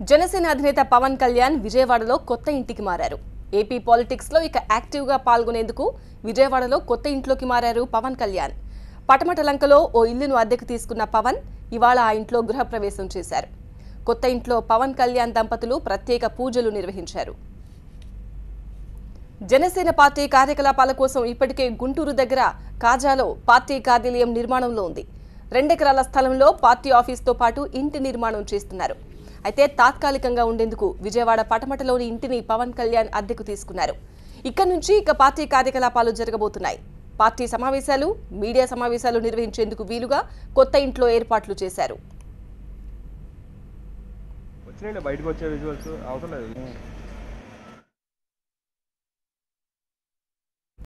జనసేన అధినేత పవన్ కళ్యాణ్ విజయవాడలో కొత్త ఇంటికి మారారు ఏపీ పాలిటిక్స్ లో ఇక యాక్టివ్ గా పాల్గొనేందుకు విజయవాడలో కొత్త ఇంట్లోకి మారారు పవన్ కళ్యాణ్ పటమట లంకలో ఓ ఇల్లును అద్దెకు తీసుకున్న పవన్ ఇవాళ ఆ ఇంట్లో గృహప్రవేశం చేశారు కొత్త ఇంట్లో పవన్ కళ్యాణ్ దంపతులు ప్రత్యేక పూజలు నిర్వహించారు జనసేన పార్టీ కార్యకలాపాల కోసం ఇప్పటికే గుంటూరు దగ్గర కాజాలో పార్టీ కార్యాలయం నిర్మాణంలో ఉంది రెండెకరాల స్థలంలో పార్టీ ఆఫీస్తో పాటు ఇంటి నిర్మాణం చేస్తున్నారు అయితే తాత్కాలికంగా ఉండేందుకు విజయవాడ పటమటలోని ఇంటిని పవన్ కళ్యాణ్ అద్దెకు తీసుకున్నారు ఇక్కడి నుంచి ఇక పార్టీ కార్యకలాపాలు జరగబోతున్నాయి పార్టీ సమావేశాలు మీడియా సమావేశాలు నిర్వహించేందుకు వీలుగా కొత్త ఇంట్లో ఏర్పాట్లు చేశారు వచ్చినాయండి బయటకు వచ్చే విజువల్స్ అవసరం లేదు